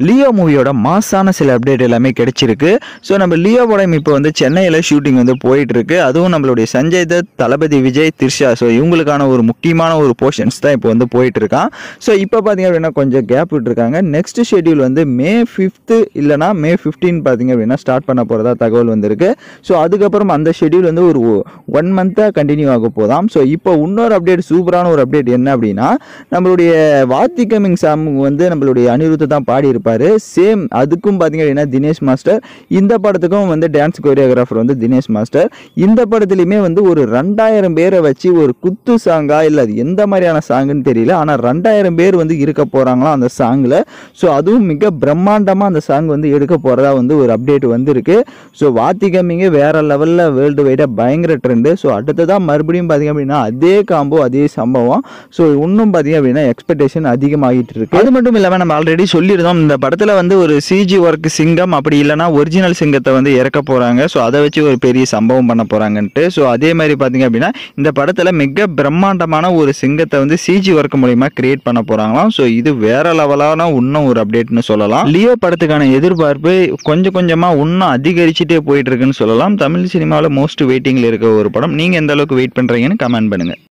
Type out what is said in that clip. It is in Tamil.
லியோ மூவியோட மாசான சில அப்டேட் எல்லாமே கிடைச்சிருக்கு ஸோ நம்ம லியோ படம் இப்போ வந்து சென்னையில் ஷூட்டிங் வந்து போயிட்டு இருக்கு அதுவும் நம்மளுடைய சஞ்சய் தத் தளபதி விஜய் திரிஷா ஸோ இவங்களுக்கான ஒரு முக்கியமான ஒரு போர்ஷன்ஸ் தான் இப்போ வந்து போயிட்டு இருக்கான் ஸோ இப்போ பார்த்தீங்க அப்படின்னா கொஞ்சம் கேப் விட்டுருக்காங்க நெக்ஸ்ட் ஷெட்யூல் வந்து மே ஃபிஃப்த்து இல்லைனா மே ஃபிஃப்டீன் பார்த்தீங்க அப்படின்னா ஸ்டார்ட் பண்ண போகிறதா தகவல் வந்திருக்கு ஸோ அதுக்கப்புறம் அந்த ஷெட்யூல் வந்து ஒரு ஒன் மந்த்தாக கண்டினியூ ஆக போதாம் ஸோ இப்போ இன்னொரு அப்டேட் சூப்பரான ஒரு அப்டேட் என்ன அப்படின்னா நம்மளுடைய வாத்தி கமிங் சாங் வந்து நம்மளுடைய அனிருத்தை தான் பாடியிருப்பாரு சேம் அதுக்கும் பார்த்தீங்க அப்படின்னா தினேஷ் மாஸ்டர் இந்த படத்துக்கும் வந்து டான்ஸ் கோரியோகிராஃபர் வந்து தினேஷ் மாஸ்டர் இந்த படத்துலையுமே வந்து ஒரு ரெண்டாயிரம் பேரை வச்சு ஒரு குத்து சாங்கா இல்லை அது எந்த மாதிரியான சாங்குன்னு தெரியல ஆனால் ரெண்டாயிரம் பேர் வந்து இருக்க போகிறாங்களாம் அந்த சாங்கில் ஸோ அதுவும் மிக பிரம்மாண்டமாக அந்த சாங் வந்து எடுக்க போகிறதா வந்து ஒரு அப்டேட் வந்திருக்கு ஸோ வாத்தி கம்மிங்கே வேற லெவலில் வேர்ல்டு வைடாக பயங்கர ட்ரெண்டு ஸோ அடுத்ததான் மறுபடியும் பார்த்தீங்க அப்படின்னா அதே காம்போ அதே சம்பவம் ஸோ இன்னும் பார்த்தீங்க அப்படின்னா எக்ஸ்பெக்டேஷன் அதிகமாகிட்டு இருக்கு அது மட்டும் இல்லாமல் நம்ம ஆல்ரெடி சொல்லியிருந்தோம் இந்த படத்தில் வந்து ஒரு சிஜி ஒர்க் சிங்கம் அப்படி இல்லைன்னா ஒரிஜினல் சிங்கத்தை வந்து இறக்க போகிறாங்க ஸோ அதை வச்சு ஒரு பெரிய சம்பவம் பண்ண போகிறாங்கன்ட்டு ஸோ அதே மாதிரி பார்த்தீங்க அப்படின்னா இந்த படத்தில் மிக பிரம்மாண்டமான ஒரு சிங்கத்தை வந்து சிஜி ஒர்க் மூலிமா கிரியேட் பண்ண போகிறாங்களாம் ஸோ இது வேற லெவலான இன்னும் ஒரு அப்டேட்னு சொல்லலாம் லியோ படத்துக்கான எதிர்பார்ப்பு கொஞ்சம் கொஞ்சமாக இன்னும் அதிகரிச்சுட்டே போயிட்டு இருக்குன்னு சொல்லலாம் தமிழ் சினிமாவில் மோஸ்ட் வெயிட்டிங்கில் இருக்க ஒரு படம் நீங்கள் எந்த அளவுக்கு வெயிட் பண்ணுறீங்கன்னு கமெண்ட் பண்ணுங்கள்